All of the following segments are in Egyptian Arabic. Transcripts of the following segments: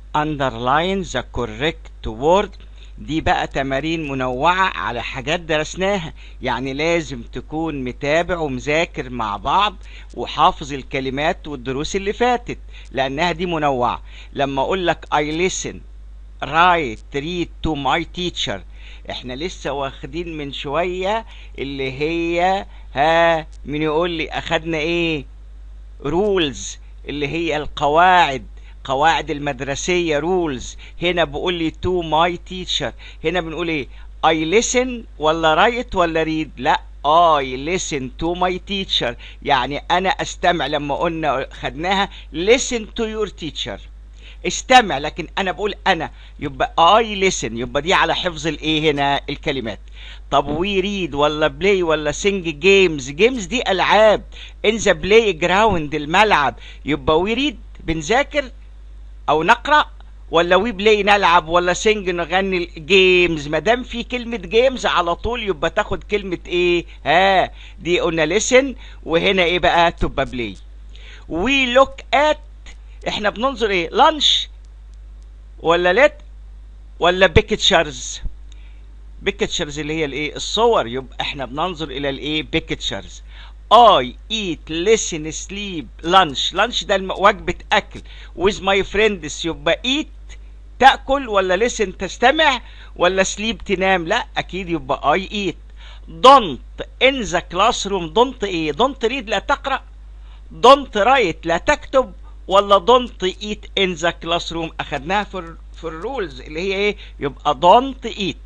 underline the correct word دي بقى تمارين منوعة على حاجات درسناها يعني لازم تكون متابع ومذاكر مع بعض وحافظ الكلمات والدروس اللي فاتت لأنها دي منوعة لما أقول لك I listen write read to my teacher احنا لسه واخدين من شوية اللي هي ها مين يقول لي اخدنا ايه رولز اللي هي القواعد قواعد المدرسية رولز هنا بقول لي to my teacher هنا بنقول ايه I listen ولا write ولا read لا I listen to my teacher يعني انا استمع لما قلنا خدناها listen to your teacher استمع لكن انا بقول انا يبقى I listen يبقى دي على حفظ الايه هنا الكلمات طب وي ريد ولا بلاي ولا سينج جيمز جيمز دي العاب ان ذا بلاي جراوند الملعب يبقى وي ريد بنذاكر او نقرا ولا وي بلاي نلعب ولا سينج نغني جيمز ما دام في كلمه جيمز على طول يبقى تاخد كلمه ايه ها دي قلنا ليسن وهنا ايه بقى تبقى بلاي وي لوك ات احنا بننظر ايه لانش ولا ليت ولا بيكتشرز بيكتشرز اللي هي الايه الصور يبقى احنا بننظر الى الايه بيكتشرز I eat listen sleep lunch lunch ده الم- وجبة أكل with my friends يبقى eat تأكل ولا listen تستمع ولا sleep تنام لا أكيد يبقى I eat don't in the classroom don't إيه don't read لا تقرأ don't write لا تكتب ولا don't eat in the classroom أخدناها في ال- في الرولز اللي هي إيه يبقى don't eat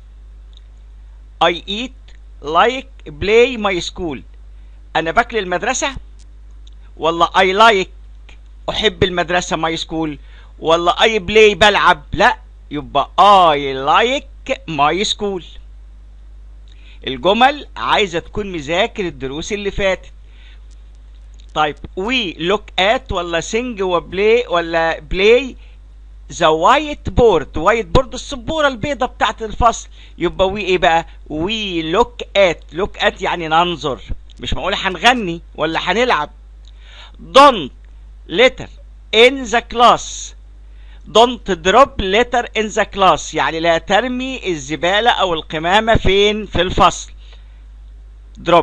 I eat like play my school انا باكل المدرسه ولا I like احب المدرسه my school ولا I play بلعب لا يبقى I like my school الجمل عايزه تكون مذاكر الدروس اللي فاتت طيب we look at ولا sing وبلاي ولا play ذا وايت بورد وايت بورد السبوره البيضه بتاعت الفصل يبقى وي ايه بقى وي لوك ات لوك ات يعني ننظر مش معقول هنغني ولا هنلعب don't letter in the class don't drop letter in the class يعني لا ترمي الزبالة أو القمامة فين في الفصل drop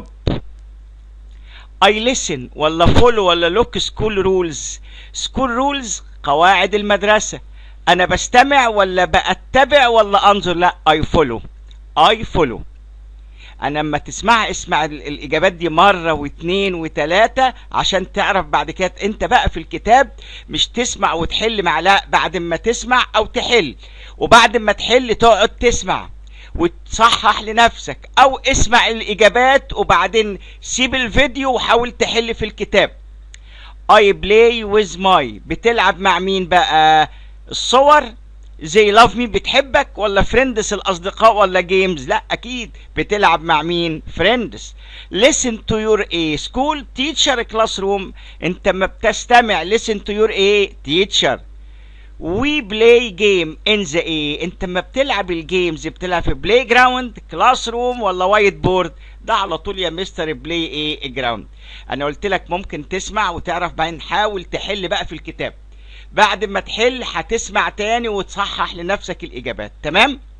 I listen ولا follow ولا look school rules school rules قواعد المدرسة أنا بستمع ولا بأتبع ولا أنظر لا I follow I follow انا لما تسمع اسمع ال- الاجابات دي مره واثنين وثلاثه عشان تعرف بعد كده انت بقى في الكتاب مش تسمع وتحل مع لا بعد ما تسمع او تحل وبعد ما تحل تقعد تسمع وتصحح لنفسك او اسمع الاجابات وبعدين سيب الفيديو وحاول تحل في الكتاب I play with my بتلعب مع مين بقى الصور زي لاف مي بتحبك ولا فريندز الاصدقاء ولا جيمز لا اكيد بتلعب مع مين فريندز listen to your a school teacher classroom انت ما بتستمع listen to your a teacher we play game in the a انت ما بتلعب الجيمز بتلعب في بلاي جراوند كلاس روم ولا وايت بورد ده على طول يا مستر بلاي ايه جراوند انا قلت لك ممكن تسمع وتعرف بعدين حاول تحل بقى في الكتاب بعد ما تحل هتسمع تاني وتصحح لنفسك الاجابات تمام